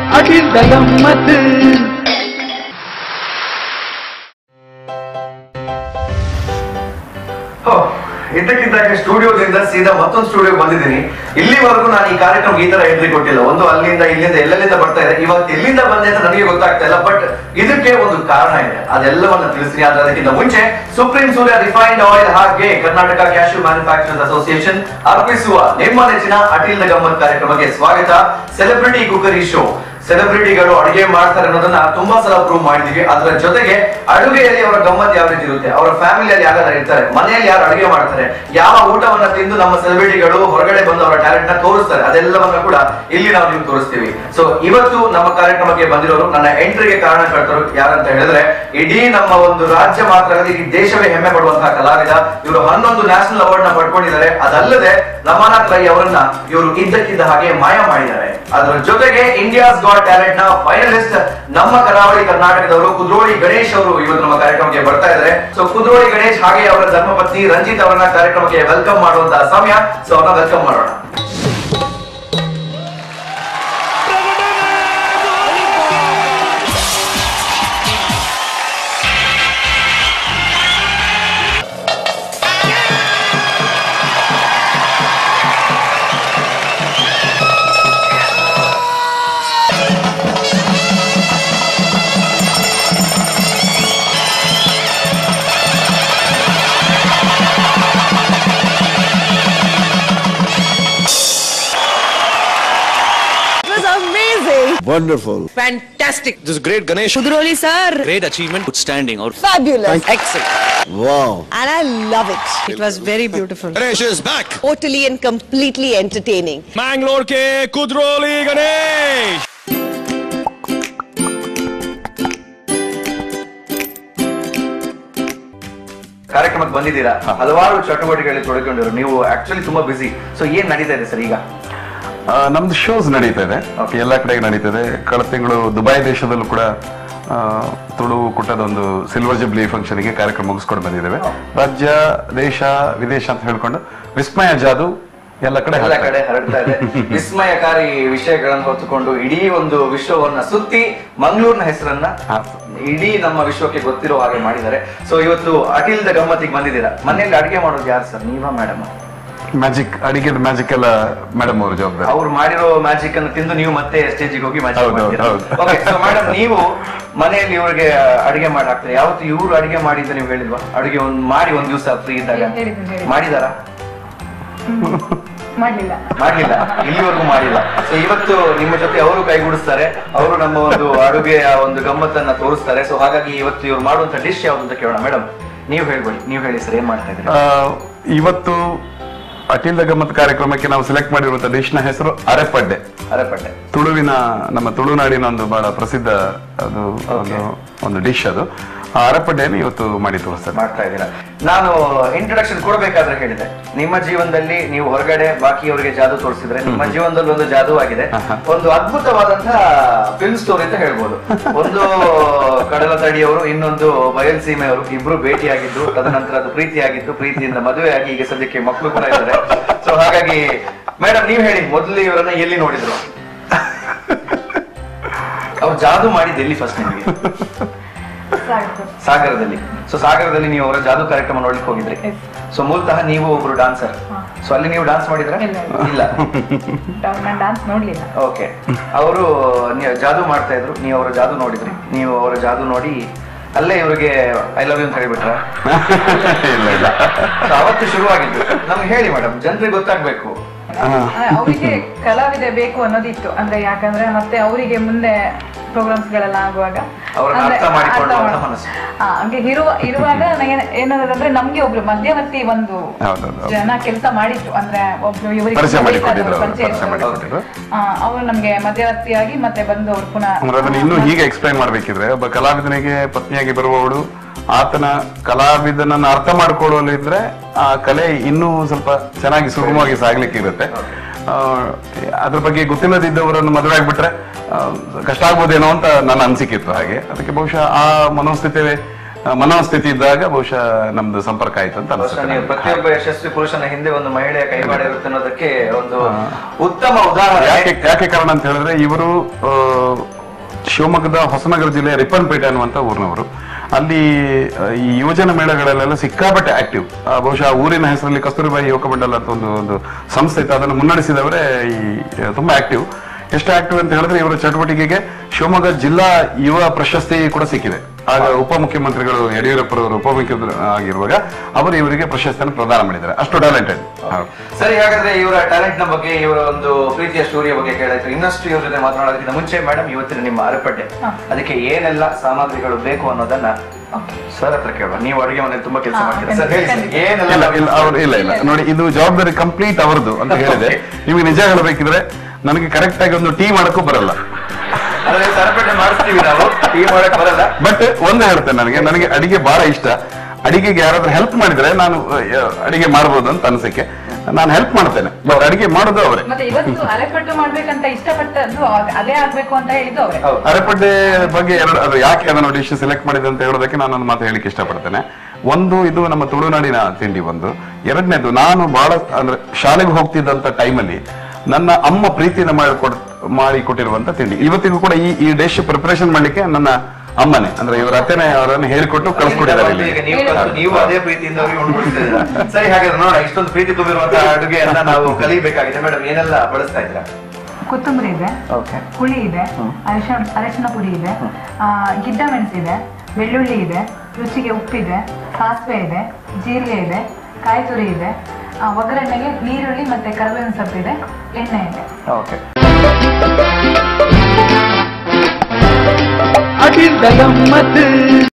ಅಡಿಲ್ ಗಮ್ಮತ್ ಹೋ, ಇದ್ದಕ್ಕಿದ್ದಾಗೆ ಸ್ಟುಡಿಯೋದಿಂದ ಸೀದಾ ಮತ್ತೊಂದು ಸ್ಟುಡಿಯೋ ಬಂದಿದ್ದೀನಿ ಇಲ್ಲಿವರೆಗೂ ನಾನು ಈ ಕಾರ್ಯಕ್ರಮಕ್ಕೆ ಈ ತರ ಎಂಟ್ರಿ ಕೊಟ್ಟಿಲ್ಲ ಒಂದು ಅಲ್ಲಿಂದ ಇಲ್ಲಿಂದ ಎಲ್ಲೆಲ್ಲಿಂದ ಬರ್ತಾ ಇದೆ ಇವತ್ತು ಎಲ್ಲಿಂದ ಬಂದೆ ಅಂತ ನನಗೆ ಗೊತ್ತಾಗ್ತಾ ಇಲ್ಲ ಬಟ್ ಇದಕ್ಕೆ ಒಂದು ಕಾರಣ ಇದೆ ಅದೆಲ್ಲವನ್ನ ತಿಳಿಸ್ತೀನಿ ಆದ್ರೆ ಅದಕ್ಕಿಂತ ಮುಂಚೆ ಸುಪ್ರೀಂ ಸೂರ್ಯ ರಿಫೈನ್ಡ್ ಆಯಿಲ್ ಹಾಗೆ ಕರ್ನಾಟಕ ಕ್ಯಾಶು ಮ್ಯಾನುಫ್ಯಾಕ್ಚರರ್ಸ್ ಅಸೋಸಿಯೇಷನ್ ಅರ್ಪಿಸುವ ನಿಮ್ಮ ನೆಚ್ಚಿನ ಅಟಿಲ್ ಗಮ್ಮತ್ ಕಾರ್ಯಕ್ರಮಕ್ಕೆ ಸ್ವಾಗತ ಸೆಲೆಬ್ರಿಟಿ ಕುಕರಿ ಶೋ ಸೆಲೆಬ್ರಿಟಿಗಳು ಅಡುಗೆ ಮಾಡ್ತಾರೆ ಅನ್ನೋದನ್ನ ತುಂಬಾ ಸಲ ಪ್ರೂವ್ ಮಾಡಿದೀವಿ ಅದರ ಜೊತೆಗೆ ಅಡುಗೆಯಲ್ಲಿ ಅವರ ಗಮ್ಮತ್ ಯಾವ ರೀತಿ ಇರುತ್ತೆ ಅವರ ಫ್ಯಾಮಿಲಿಯಲ್ಲಿ ಯಾರು ಇರ್ತಾರೆ ಮನೆಯಲ್ಲಿ ಯಾರು ಅಡುಗೆ ಮಾಡ್ತಾರೆ ಯಾವ ಊಟವನ್ನ ತಿಂದು ನಮ್ಮ ಸೆಲೆಬ್ರಿಟಿಗಳು ಹೊರಗಡೆ ಬಂದು ಅವರ ಟ್ಯಾಲೆಂಟ್ ನ ತೋರಿಸ್ತಾರೆ ಅದೆಲ್ಲವನ್ನ ಕೂಡ ಇಲ್ಲಿ ನಾವು ನಿಮ್ಗೆ ತೋರಿಸ್ತೀವಿ ಸೊ ಇವತ್ತು ನಮ್ಮ ಕಾರ್ಯಕ್ರಮಕ್ಕೆ ಬಂದಿರೋರು ನನ್ನ ಎಂಟ್ರಿಗೆ ಕಾರಣಕರ್ತರು ಯಾರಂತ ಹೇಳಿದ್ರೆ ಇಡೀ ನಮ್ಮ ಒಂದು ರಾಜ್ಯ ಮಾತ್ರ ಅಲ್ಲದೆ ಇಡೀ ದೇಶವೇ ಹೆಮ್ಮೆ ಪಡುವಂತಹ ಕಲಾವಿದ ಇವರು ಹನ್ನೊಂದು ನ್ಯಾಷನಲ್ ಅವಾರ್ಡ್ ನ ಪಡ್ಕೊಂಡಿದ್ದಾರೆ ಅದಲ್ಲದೆ ರಮಾನಾಥ್ ರೈ ಅವರನ್ನ ಇವರು ಇದ್ದಕ್ಕಿದ್ದ ಹಾಗೆ ಮಾಯ ಮಾಡಿದ್ದಾರೆ ಅದರ ಜೊತೆಗೆ ಇಂಡಿಯಾಸ್ ಗಾಡ್ ಟ್ಯಾಲೆಂಟ್ ನ ಫೈನಲಿಸ್ಟ್ ನಮ್ಮ ಕರಾವಳಿ ಕರ್ನಾಟಕದವರು ಕುದ್ರೋಳಿ ಗಣೇಶ್ ಅವರು ಇವತ್ತು ನಮ್ಮ ಕಾರ್ಯಕ್ರಮಕ್ಕೆ ಬರ್ತಾ ಇದ್ದಾರೆ ಸೊ ಕುದ್ರೋಳಿ ಗಣೇಶ್ ಹಾಗೆ ಅವರ ಧರ್ಮಪತ್ನಿ ರಂಜಿತ್ ಅವರನ್ನ ಕಾರ್ಯಕ್ರಮಕ್ಕೆ ವೆಲ್ಕಮ್ ಮಾಡುವಂತಹ ಸಮಯ ಸೊ ಅವ್ರನ್ನ ವೆಲ್ಕಮ್ ಮಾಡೋಣ It was amazing. Wonderful. Fantastic. This is great, Ganesh. Kudroli sir. Great achievement. Outstanding. Or Fabulous. excellent. Wow. And I love it. It was very beautiful. Ganesh is back. Totally and completely entertaining. Mangalore ke Kudroli Ganesh. ಕಾರ್ಯಕ್ರಮಕ್ಕೆ ಬಂದಿದ್ದೀರಾ ಹಲವಾರು ಚಟುವಟಿಕೆಗಳಲ್ಲಿ ತೊಡಗಿಕೊಂಡಿರು ನೀವು actually ತುಂಬಾ ಬಿಸಿ so ಏನ್ ನಡೀತಾ ಇದೆ sir ಈಗ ಆ, ನಮ್ದು ಶೋಸ್ ನಡೀತಾ ಇದೆ ಎಲ್ಲ ಕಡೆ ನಡೀತಾ ಇದೆ ಕಳೆದ ತಿಂಗಳು ದುಬೈ ದೇಶದಲ್ಲೂ ಕೂಡ ಆ, ತುಳು ಕುಟ್ಟದ ಒಂದು ಸಿಲ್ವರ್ ಜುಬ್ಲಿ ಫಂಕ್ಷನ್ಗೆ ಕಾರ್ಯಕ್ರಮ ಮುಗಿಸ್ಕೊಂಡು ಬಂದಿದ್ದೇವೆ ರಾಜ್ಯ ದೇಶ ವಿದೇಶ ಅಂತ ಹೇಳ್ಕೊಂಡು ವಿಸ್ಮಯ ಜಾದು ಎಲ್ಲ ಕಡೆ ಎಲ್ಲ ಹಾಕ್ತಾ ಕಡೆ ಇದೆ. ಹರಡ್ತಾ ಇದೆ ವಿಸ್ಮಯಕಾರಿ ವಿಷಯಗಳನ್ನು ಹೊತ್ತುಕೊಂಡು ಇಡೀ ಒಂದು ವಿಶ್ವವನ್ನ ಸುತ್ತಿ ಮಂಗಳೂರಿನ ಹೆಸರನ್ನ ಹಾ. ಇಡೀ ನಮ್ಮ ವಿಶ್ವಕ್ಕೆ ಗೊತ್ತಿರೋ ಹಾಗೆ ಮಾಡಿದ್ದಾರೆ ಸೊ ಇವತ್ತು ಅಟಿಲ್ ದ ಗಮ್ಮತ್ತಿಗೆ ಬಂದಿದ್ದೀರಾ ಮನೆಯಲ್ಲಿ ಅಡಿಗೆ ಮಾಡೋದು ಯಾರು ಸರ್ ನೀವಾ ಮೇಡಮ್ ಮ್ಯಾಜಿಕ್ ಅಡಿಗೆದ ಮ್ಯಾಜಿಕ್ ಎಲ್ಲ ಮೇಡಮ್ ಅವರು ಜವಾಬ್ದಾರಿ ಅವ್ರು ಮಾಡಿರೋ ಮ್ಯಾಜಿಕ್ ಅನ್ನು ತಿಂದು ನೀವು ಮತ್ತೆ ಸ್ಟೇಜಿಗೆ ಹೋಗಿ ಮ್ಯಾಜಿಕ್ ಹೌದು, ಮಾಡ್ತೀರಾ ಹೌದು. ಓಕೆ ಸೊ ಮೇಡಮ್ ನೀವು ಮನೆಯಲ್ಲಿ ಇವ್ರಿಗೆ ಅಡಿಗೆ ಮಾಡಿ ಹಾಕ್ತಾರೆ ಯಾವತ್ತು ಇವ್ರು ಅಡಿಗೆ ಮಾಡಿದ್ದು ನೀವು ಹೇಳಿಲ್ವಾ ಅಡಿಗೆ ಒಂದ್ ಮಾಡಿ ಒಂದ್ ದಿವಸ ಫ್ರೀ ಇದ್ದಾಗ ಹೇಳಿದ್ದೀನಿ, ಹೇಳಿದ್ದೀನಿ. ಮಾಡಿದಾರಾ ಮಾಡ್ಲಿಲ್ಲ ಮಾಡಿಲ್ಲ ಇಲ್ಲಿವರೆಗೂ ಮಾಡಿಲ್ಲ ಸೊ ಇವತ್ತು ನಿಮ್ಮ ಜೊತೆ ಅವರು ಕೈಗೂಡಿಸ್ತಾರೆ ಅವರು ನಮ್ಮ ಒಂದು ಅಡುಗೆಯ ಒಂದು ಗಮ್ಮತ್ತನ್ನ ತೋರಿಸ್ತಾರೆ ಸೊ ಹಾಗಾಗಿ ಇವತ್ತು ಇವ್ರು ಮಾಡುವಂತ ಡಿಶ್ ಯಾವ್ದು ಅಂತ ಕೇಳೋಣ ಮೇಡಮ್ ನೀವು ಹೇಳ್ಬೇಡಿ ನೀವು ಹೇಳಿ ಸರ್ ಏನ್ ಮಾಡ್ತಾ ಇದ್ರಿ ಆ, ಇವತ್ತು ಅಟಿಲ್ ದ ಗಮ್ಮತ್ ಕಾರ್ಯಕ್ರಮಕ್ಕೆ ನಾವು ಸೆಲೆಕ್ಟ್ ಮಾಡಿರುವಂತ ಡಿಶ್ನ ಹೆಸರು ಅರೆಪಡ್ಡೆ ಅರೆಪಟ್ಟೆ ತುಳುವಿನ ನಮ್ಮ ತುಳುನಾಡಿನ ಒಂದು ಬಹಳ ಪ್ರಸಿದ್ಧ ಅದು ಒಂದು ಒಂದು ಡಿಶ್ ಅದು ಆ ಅರೆಪಡ್ಡೆಯನ್ನು ಇವತ್ತು ಮಾಡಿ ತೋರಿಸ್ತಾರೆ ಮಾಡ್ತಾ ಇದ್ದೀರಾ ನಾನು ಇಂಟ್ರೊಡಕ್ಷನ್ ಕೊಡಬೇಕಾದ್ರೆ ಹೇಳಿದೆ ನಿಮ್ಮ ಜೀವನದಲ್ಲಿ ನೀವು ಹೊರಗಡೆ ಬಾಕಿಯವರಿಗೆ ಜಾದು ತೋರಿಸಿದ್ರೆ ನಿಮ್ಮ ಜೀವನದಲ್ಲಿ ಒಂದು ಜಾದು ಆಗಿದೆ ಒಂದು ಅದ್ಭುತವಾದಂತಹ ಫಿಲ್ಮ್ ಸ್ಟೋರಿ ಅಂತ ಹೇಳ್ಬೋದು ಒಂದು ಕಡಲ ತಡಿಯವರು ಇನ್ನೊಂದು ಬಯಲ್ಸೀಮೆಯವರು ಇಬ್ರು ಭೇಟಿಯಾಗಿದ್ದು ತದನಂತರ ಅದು ಪ್ರೀತಿಯಾಗಿದ್ದು ಪ್ರೀತಿಯಿಂದ ಮದುವೆ ಆಗಿ ಈಗ ಸದ್ಯಕ್ಕೆ ಮಕ್ಕಳು ಕೂಡ ಇದ್ದಾರೆ ಸೊ ಹಾಗಾಗಿ ಮೇಡಮ್ ನೀವ್ ಹೇಳಿ ಮೊದಲು ಇವರನ್ನ ಎಲ್ಲಿ ನೋಡಿದ್ರು ಅವ್ರು ಜಾದು ಮಾಡಿದ್ದು ಎಲ್ಲಿ ಫಸ್ಟ್ ನಿಮಗೆ ಸಾಕು ಸಾಗರದಲ್ಲಿ ಸೊ ಸಾಗರದಲ್ಲಿ ನೀವು ಅವರ ಜಾದು ಕಾರ್ಯಕ್ರಮ ನೋಡ್ಲಿಕ್ಕೆ ಹೋಗಿದ್ರಿ ಸೊ ಮೂಲತಃ ನೀವು ಒಬ್ರು ಡಾನ್ಸರ್ ಸೊ ಅಲ್ಲಿ ನೀವು ಡಾನ್ಸ್ ಮಾಡಿದ್ರ ಇಲ್ಲ, ಇಲ್ಲ ನಾನು ಡಾನ್ಸ್ ನೋಡ್ಲಿಲ್ಲ ಓಕೆ ಅವರು ಜಾದು ಮಾಡ್ತಾ ಇದ್ರು ನೀವು ಅವರ ಜಾದು ನೋಡಿದ್ರಿ ನೀವು ಅವರ ಜಾದು ನೋಡಿ ಅಲ್ಲೇ ಇವ್ರಿಗೆ ಐ ಲವ್ ಯು ಅಂತ ಹೇಳಿಬಿಟ್ರ ಇಲ್ಲ ಇಲ್ಲ ಅವತ್ತು ಶುರುವಾಗಿದ್ದು ನಮ್ಗೆ ಹೇಳಿ ಮೇಡಮ್ ಜನರಿಗೆ ಗೊತ್ತಾಗ್ಬೇಕು ಅವರಿಗೆ ಕಲಾವಿದ ಬೇಕು ಅನ್ನೋದಿತ್ತು ಅಂದ್ರೆ ಯಾಕಂದ್ರೆ ಮತ್ತೆ ಅವರಿಗೆ ಮುಂದೆ ಪ್ರೋಗ್ರಾಮ್ಸ್ ಗಳೆಲ್ಲ ಆಗುವಾಗ ಅವ್ರನ್ನ ಅಂದ್ರೆ ಅರ್ಥ ಮಾಡಿಕೊಳ್ಳುವಂತ ಅರ್ಥ ಮಾಡ್- ಮನಸ್ಸು. ಆ, ಹಂಗೆ ಇರುವ ಇರುವಾಗ ನನಗೆ ಏನಂದ್ರೆ ನಮ್ಗೆ ಒಬ್ರು ಮಧ್ಯವರ್ತಿ ಒಂದು ಹೌದೌದು. ಜನ ಕೆಲಸ ಮಾಡಿತ್ತು ಅಂದ್ರೆ ಒಬ್ರು ಇವರಿಗೆ ಪರಿಚಯ ಮಾಡಿಕೊಟ್ಟಿದ್ರು ಅವರು, ಪರಿಚಯ ಪರಿಚಯ ಇತ್ತು. ಮಾಡಿಕೊಟ್ಟಿದ್ರು ಆ, ಅವ್ರು ನಮ್ಗೆ ಮಧ್ಯವರ್ತಿಯಾಗಿ ಮತ್ತೆ ಬಂದು ಅವ್ರು ಪುನಃ ಅಂದ್ರೆ ಅದನ್ನ ಇನ್ನೂ ಹೀಗೆ ಎಕ್ಸ್ಪ್ಲೈನ್ ಮಾಡ್ಬೇಕಿದ್ರೆ ಒಬ್ಬ ಕಲಾವಿದನಿಗೆ ಪತ್ನಿಯಾಗಿ ಬರುವವಳು ಆತನ ಕಲಾವಿದನನ್ನ ಅರ್ಥ ಮಾಡ್ಕೊಳ್ಳೋಲಿದ್ರೆ ಆ ಕಲೆ ಇನ್ನೂ ಸ್ವಲ್ಪ ಚೆನ್ನಾಗಿ ಸುಗಮವಾಗಿ ಸಾಗ್ಲಿಕ್ಕೆ ಇರುತ್ತೆ ಆ, ಅದ್ರ ಬಗ್ಗೆ ಗೊತ್ತಿಲ್ಲದಿದ್ದವರನ್ನು ಮದುವೆ ಆಗ್ಬಿಟ್ರೆ ಆ, ಕಷ್ಟ ಆಗ್ಬೋದೇನೋ ಅಂತ ನನ್ನ ಅನಿಸಿಕೆ ಇತ್ತು ಹಾಗೆ ಅದಕ್ಕೆ ಬಹುಶಃ ಆ ಮನೋಸ್ಥಿತಿ ಆ, ಮನೋಸ್ಥಿತಿ ಇದ್ದಾಗ ಬಹುಶಃ ನಮ್ದು ಸಂಪರ್ಕ ಆಯ್ತು ಅಂತ ಬಹುಶಃ ಅನ್ಸುತ್ತೆ ನೀವು ನನಗೆ. ಪ್ರತಿಯೊಬ್ಬ ಯಶಸ್ವಿ ಪುರುಷನ ಹಿಂದೆ ಒಂದು ಮಹಿಳೆಯ ಕೈವಾಡ ಇರುತ್ತೆ ಅನ್ನೋದಕ್ಕೆ ಒಂದು ಉತ್ತಮ ಉದಾಹರಣೆ ಯಾಕೆ ಯಾಕೆ ಕಾರಣ ಅಂತ ಹೇಳಿದ್ರೆ ಇವರು ಆ, ಶಿವಮೊಗ್ಗದ ಹೊಸನಗರ ಜಿಲ್ಲೆಯ ರಿಪ್ಪನ್ಪೇಟೆ ಅನ್ನುವಂತ ಊರಿನವರು ಅಲ್ಲಿ ಆ, ಈ ಯುವಜನ ಮೇಳಗಳಲ್ಲೆಲ್ಲ ಸಿಕ್ಕಾಪಟ್ಟೆ ಆಕ್ಟಿವ್ ಬಹುಶಃ ಆ ಊರಿನ ಹೆಸರಲ್ಲಿ ಕಸ್ತೂರಿಬಾಯಿ ಯುವಕ ಮಂಡಲ ಅಂತ ಒಂದು ಒಂದು ಸಂಸ್ಥೆ ಇತ್ತು ಅದನ್ನು ಮುನ್ನಡೆಸಿದವರೇ ಈ ಆ, ತುಂಬಾ ಆಕ್ಟಿವ್ ಎಷ್ಟು ಆಕ್ಟಿವ್ ಅಂತ ಹೇಳಿದ್ರೆ ಇವರ ಚಟುವಟಿಕೆಗೆ ಶಿವಮೊಗ್ಗ ಜಿಲ್ಲಾ ಯುವ ಪ್ರಶಸ್ತಿ ಕೂಡ ಸಿಕ್ಕಿದೆ ಆಗ ಉಪಮುಖ್ಯಮಂತ್ರಿಗಳು ಯಡಿಯೂರಪ್ಪರವರು ಉಪಮುಖ್ಯಮಂತ್ರಿ ಆಗಿರುವಾಗ ಅವರು ಇವರಿಗೆ ಪ್ರಶಸ್ತಿಯನ್ನು ಪ್ರದಾನ ಮಾಡಿದ್ದಾರೆ ಅಷ್ಟು ಟ್ಯಾಲೆಂಟೆಡ್ ಸರಿ ಹಾಗಾದ್ರೆ ಇವರ ಟ್ಯಾಲೆಂಟ್ ನ ಬಗ್ಗೆ ಇವರ ಒಂದು ಪ್ರೀತಿಯ ಸ್ಟೋರಿಯ ಬಗ್ಗೆ ಕೇಳಿದ್ರೆ ಇನ್ನಷ್ಟು ಇವ್ರ ಜೊತೆ ಮಾತನಾಡೋದಕ್ಕಿಂತ ಮುಂಚೆ ಮೇಡಮ್ ಇವತ್ತಿನ ನಿಮ್ಮ ಅರಪಟ್ಟೆ ಅದಕ್ಕೆ ಏನೆಲ್ಲ ಸಾಮಗ್ರಿಗಳು ಬೇಕು ಅನ್ನೋದನ್ನ ಸರ್ ಹತ್ರ ಕೇಳುವ ನೀವು ಅಡುಗೆ ಮನೆ ತುಂಬಾ ಕೆಲಸ ಹಾ, ಮಾಡ್ತೀರಾ ಸರ್ ಹೇಳಿ ಸರ್ ಖಂಡಿತ. ಏನೆಲ್ಲ ಇಲ್ಲ ಇಲ್ಲ ಅವ್ರು ಇಲ್ಲ ಇಲ್ಲ ನೋಡಿ ಇದು ಜವಾಬ್ದಾರಿ ಕಂಪ್ಲೀಟ್ ಅವರದು ಅಂತ ಹೇಳಿದೆ ನಿಮಗೆ ನಿಜ ಹೇಳಬೇಕಿದ್ರೆ ನನಗೆ ಕರೆಕ್ಟ್ ಆಗಿ ಒಂದು ಟೀ ಮಾಡಕ್ಕೂ ಬರಲ್ಲ ಅಂದ್ರೆ ಸರಪಟ್ಟೆ ಮಾಡಿಸ್ತೀವಿ ನಾವು ಟೀ ಮಾಡಕ್ ಬರಲ್ಲ ಬಟ್ ಒಂದು ಹೇಳ್ತೇನೆ ನನಗೆ ನನಗೆ ಅಡಿಗೆ ಬಹಳ ಇಷ್ಟ ಅಡಿಗೆಗೆ ಯಾರಾದ್ರೂ ಹೆಲ್ಪ್ ಮಾಡಿದ್ರೆ ನಾನು ಅಹ್, ಅಡಿಗೆ ಮಾಡ್ಬೋದು ಅಂತ ಅನ್ಸಕ್ಕೆ ನಾನು ಹೆಲ್ಪ್ ಮಾಡ್ತೇನೆ ಬಟ್ ಅಡಿಗೆ ಮಾಡೋದು ಅವರೇ ಮತ್ತೆ ಇವತ್ತು ಅರೆಪಟ್ಟು ಮಾಡ್ಬೇಕಂತ ಇಷ್ಟಪಟ್ಟದ್ದು ಅದ್- ಅದೇ ಆಗ್ಬೇಕು ಅಂತ ಹೇಳಿದ್ದು ಅವ್ರೆ ಹೌದು ಅರೆಪಡ್ಡೆ ಬಗ್ಗೆ ಎರಡು ಅದು ಯಾಕೆ ಅದನ್ನು ಡಿಶ್ ಸೆಲೆಕ್ಟ್ ಮಾಡಿದೆ ಅಂತ ಹೇಳೋದಕ್ಕೆ ನಾನು ಒಂದು ಮಾತು ಹೇಳಿಕ್ಕೆ ಇಷ್ಟಪಡ್ತೇನೆ ಒಂದು ಇದು ನಮ್ಮ ತುಳುನಾಡಿನ ತಿಂಡಿ ಒಂದು ಎರಡನೇದು ನಾನು ಬಹಳ ಅಂದ್ರೆ ಶಾಲೆಗೆ ಹೋಗ್ತಿದ್ದಂತ ಟೈಮಲ್ಲಿ ನನ್ನ ಅಮ್ಮ ಪ್ರೀತಿಯಿಂದ ಮಾಡಿಕೊಡ್ ಮಾಡಿ ಕೊಟ್ಟಿರುವಂತ ತಿಂಡಿ ಇವತ್ತಿಗೂ ಕೂಡ ಈ ಈ ಡಿಶ್ ಪ್ರಿಪರೇಷನ್ ಮಾಡ್ಲಿಕ್ಕೆ ನನ್ನ ಅಮ್ಮನೇ ಅಂದ್ರೆ ಇವರ ಅತ್ತೆನೇ ಅವರನ್ನು ಹೇಳಿಕೊಟ್ಟು ಕಳ್ಸ್ಕೊಟ್ಟಿದ್ದಾರೆ ಇಲ್ಲಿ ಈಗ ನೀವು ಕಲ್ತು ನೀವು ಅದೇ ಪ್ರೀತಿಯಿಂದ ಅವ್ರಿಗೆ ಉಂಡ್ಬಿಡ್ತಿದ್ದೀರಾ ಸರಿ ಹಾಗಾದ್ರೆ ನೋಡ ಇಷ್ಟೊಂದು ಪ್ರೀತಿ ತುಂಬಿರುವಂತಹ ಅಡುಗೆಯನ್ನ ನಾವು ಕಲಿಬೇಕಾಗಿದೆ ಮೇಡಮ್ ಏನೆಲ್ಲ ಬಳಸ್ತಾ ಇದ್ದೀರಾ ಕೊತ್ತಂಬರಿ ಇದೆ ಓಕೆ ಹುಳಿ ಇದೆ ಅರಿಶಿಣ ಅರಿಶಿಣ ಪುಡಿ ಇದೆ ಆ, ಗಿಡ್ಡ ಮೆಣಸಿದೆ ಬೆಳ್ಳುಳ್ಳಿ ಇದೆ ರುಚಿಗೆ ಉಪ್ಪಿದೆ ಸಾಸಿವೆ ಇದೆ ಜೀರಿಗೆ ಇದೆ ಕಾಯಿ ತುರಿ ಇದೆ ಆ, ಒಗ್ಗರಣೆಗೆ ನೀರುಳ್ಳಿ ಮತ್ತೆ ಕರಿಬೇವಿನ ಸೊಪ್ಪಿದೆ ಎಣ್ಣೆ ಇದೆ ಓಕೆ ಅಡಿಲ್ ಗಮ್ಮತ್